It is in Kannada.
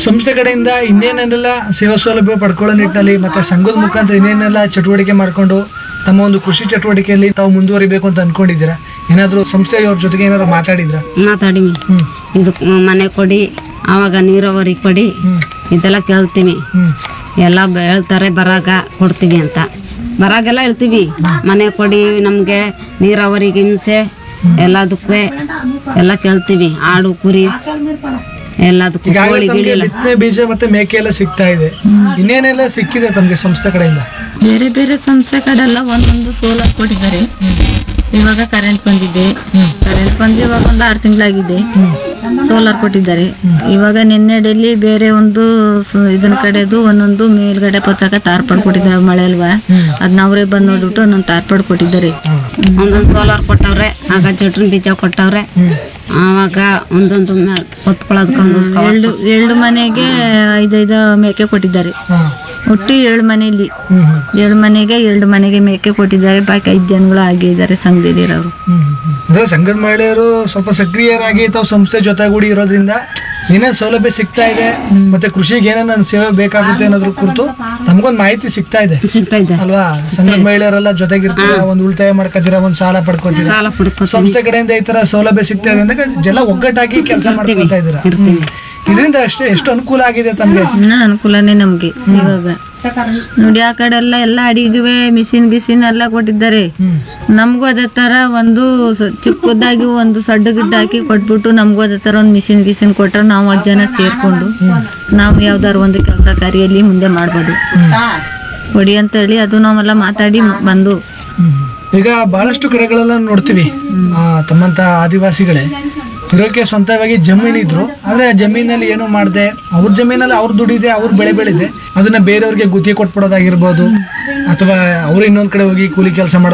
ಸಂಸ್ಥೆ ಕಡೆಯಿಂದ ಇನ್ನೇನೆಲ್ಲ ಸೇವಾ ಸೌಲಭ್ಯ ಪಡ್ಕೊಳ್ಳೋ ನಿಟ್ಟಿನಲ್ಲಿ ಮತ್ತೆ ಸಂಘದ ಮುಖಾಂತರ ಇನ್ನೇನೆಲ್ಲ ಚಟುವಟಿಕೆ ಮಾಡಿಕೊಂಡು ತಮ್ಮ ಒಂದು ಕೃಷಿ ಚಟುವಟಿಕೆಯಲ್ಲಿ ತಾವು ಮುಂದುವರಿಬೇಕು ಅಂತ ಅನ್ಕೊಂಡಿದ್ದೀರಾ ಏನಾದರೂ ಸಂಸ್ಥೆಯವ್ರ ಜೊತೆಗೆ ಏನಾದ್ರು ಮಾತಾಡಿದ್ರಾ ಮಾತಾಡಿಮಿ ಹ್ಮ್ ಇದು ಮನೆ ಕೊಡಿ ಆವಾಗ ನೀರಾವರಿ ಕೊಡಿ ಹ್ಮ್ ಇದೆಲ್ಲ ಕೇಳ್ತೀವಿ ಹ್ಮ್ ಎಲ್ಲ ಬ- ಹೇಳ್ತಾರೆ ಬರಾಗ ಕೊಡ್ತೀವಿ ಅಂತ ಬರಾಗೆಲ್ಲ ಹೇಳ್ತೀವಿ ಮನೆ ಕೊಡಿ ನಮಗೆ ನೀರಾವರಿಗೆ ಹಿಂಸೆ ಎಲ್ಲದಕ್ಕೂ ಎಲ್ಲ ಕೇಳ್ತೀವಿ ಆಡು ಕುರಿ ಎಲ್ಲದಕ್ಕೂ ಈಗಾಗಲೇ ಕೋಳಿ ತಮಗೆ ಗಿಳಿ ಎಲ್ಲ ಬಿತ್ತನೆ ಬೀಜ ಮತ್ತೆ ಮೇಕೆ ಎಲ್ಲ ಸಿಗ್ತಾ ಇದೆ ಇನ್ನೇನೆಲ್ಲ ಸಿಕ್ಕಿದೆ ತಮಗೆ ಸಂಸ್ಥೆ ಕಡೆಯಿಂದ ಬೇರೆ ಬೇರೆ ಸಂಸ್ಥೆ ಕಡೆಲ್ಲ ಒಂದೊಂದು ಸೋಲಾರ್ ಕೊಟ್ಟಿದ್ದಾರೆ ಇವಾಗ ಕರೆಂಟ್ ಬಂದಿದೆ ಕರೆಂಟ್ ಬಂದು ಇವಾಗ ಒಂದು ಆರು ತಿಂಗಳಾಗಿದೆ ಸೋಲಾರ್ ಕೊಟ್ಟಿದ್ದಾರೆ ಇವಾಗ ನಿನ್ನೆ ಡೈಲಿ ಬೇರೆ ಒಂದು ಸ- ಇದನ್ನ ಕಡೆದು ಒಂದೊಂದು ಮೇಲ್ಗಡೆ ಪತಾಕ ತಾರ್ಪಾಡ್ ಕೊಟ್ಟಿದ್ದಾರೆ ಮಳೆ ಅಲ್ವಾ ಅದನ್ನ ಅವರೇ ಬಂದು ನೋಡ್ಬಿಟ್ಟು ಒಂದೊಂದು ತಾರ್ಪಾಡ್ ಕೊಟ್ಟಿದ್ದಾರೆ ಒಂದೊಂದು ಸೋಲಾರ್ ಕೊಟ್ಟವ್ರೆ ಆಗ ಚಟ್ನಿ ಬೀಜ ಕೊಟ್ಟವ್ರೆ ಆವಾಗ ಒಂದೊಂದು ಹೊತ್ಕೊಳ್ಳೋದಕ್ಕೆ ಒಂದೊಂದು cover ಎರಡು ಎರಡು ಮನೆಗೆ ಐದೈದು ಮೇಕೆ ಕೊಟ್ಟಿದ್ದಾರೆ ಹಾಂ ಒಟ್ಟು ಏಳು ಮನೆಯಲ್ಲಿ ಹ್ಮ್ ಹ್ಮ್ ಏಳು ಮನೆಗೆ ಎರಡು ಮನೆಗೆ ಮೇಕೆ ಕೊಟ್ಟಿದ್ದಾರೆ ಬಾಕಿ ಐದು ಜನಗಳು ಆಗೇ ಇದ್ದಾರೆ ಸಂಘದಿರೋರು ಹ್ಮ್ ಹ್ಮ್. ಅಂದ್ರೆ ಸಂಘದ ಮಹಿಳೆಯರು ಸ್ವಲ್ಪ ಸಕ್ರಿಯರಾಗಿ ತಾವು ಸಂಸ್ಥೆ ಜೊತೆಗೂಡಿ ಇರೋದ್ರಿಂದ ಏನೇನ್ ಸೌಲಭ್ಯ ಸಿಗ್ತಾ ಇದೆ ಮತ್ತೆ ಕೃಷಿಗೆ ಏನೇನ ಸೇವೆ ಬೇಕಾಗುತ್ತೆ ಅನ್ನೋದ್ರ ಕುರಿತು ನಮಗೊಂದು ಮಾಹಿತಿ ಸಿಗ್ತಾ ಇದೆ ಸಿಗ್ತಾ ಇದೆ ಅಲ್ವಾ ಸಂಘದ ಮಹಿಳೆಯರೆಲ್ಲ ಜೊತೆಗಿರ್ತೀರ ಒಂದ್ ಉಳಿತಾಯ ಮಾಡ್ಕೋತೀರಾ ಒಂದ್ ಸಾಲ ಪಡ್ಕೋತೀರಾ ಸಾಲ ಪಡ್ಕೊ ಸಂಸ್ಥೆ ಕಡೆಯಿಂದ ಈ ತರ ಸೌಲಭ್ಯ ಸಿಗ್ತಾ ಇದೆ ಅಂದಾಗ ಎಲ್ಲ ಒಗ್ಗಟ್ಟಾಗಿ ಕೆಲಸ ಮಾಡ್ಕೊತಾ ಇದ್ದೀರಾ ಇರ್ತೀವಿ ಇದರಿಂದ ಅಷ್ಟೇ ಎಷ್ಟು ಅನುಕೂಲ ಆಗಿದೆ ತಮ್ಗೆ ಇನ್ನ ಅನುಕೂಲನೇ ನಮ್ಗೆ ಇವಾಗ ನೋಡಿ ಆ ಕಡೆ ಎಲ್ಲ ಎಲ್ಲ ಅಡಿಗೆ ಮಿಷಿನ್ ಗಿಸಿನ್ ಎಲ್ಲ ಕೊಟ್ಟಿದ್ದಾರೆ ನಮಗೂ ಅದೇ ತರ ಒಂದು ಸ- ಚಿಕ್ಕದಾಗಿ ಒಂದು ಸಡ್ಡು ಗಿಡ್ಡ ಹಾಕಿ ಕೊಟ್ಬಿಟ್ಟು ನಮಗೂ ಅದೇ ತರ ಒಂದು ಮಿಷಿನ್ ಗಿಸಿನ್ ಕೊಟ್ರೆ ನಾವು ಹತ್ತು ಜನ ಸೇರ್ಕೊಂಡು ನಾವು ಯಾವ್ದಾರು ಒಂದು ಕೆಲಸ ಕಾರ್ಯಲ್ಲಿ ಮುಂದೆ ಮಾಡ್ಬೋದು ಕೊಡಿ ಅಂತೇಳಿ ಅದು ನಾವೆಲ್ಲ ಮಾತಾಡಿ ಬಂದು ಈಗ ಬಹಳಷ್ಟು ಕಡೆಗಳೆಲ್ಲ ನೋಡ್ತೀವಿ ಆ, ತಮ್ಮಂತ ಆದಿವಾಸಿಗಳೇ ಇರೋಕೆ ಸ್ವಂತವಾಗಿ ಜಮೀನಿದ್ರು ಆದ್ರೆ ಆ ಜಮೀನಲ್ಲಿ ಏನು ಮಾಡದೆ ಅವ್ರ ಜಮೀನಲ್ಲಿ ಅವ್ರ ದುಡಿದೆ ಅವ್ರ ಬೆಳೆ ಬೆಳೆದೆ ಅದನ್ನ ಬೇರೆಯವ್ರಿಗೆ ಗುತ್ತಿಗೆ ಕೊಟ್ಬಿಡೋದಾಗಿರ್ಬೋದು ಅಥವಾ ಅವ್ರು ಇನ್ನೊಂದ್ ಕಡೆ ಹೋಗಿ ಕೂಲಿ ಕೆಲಸ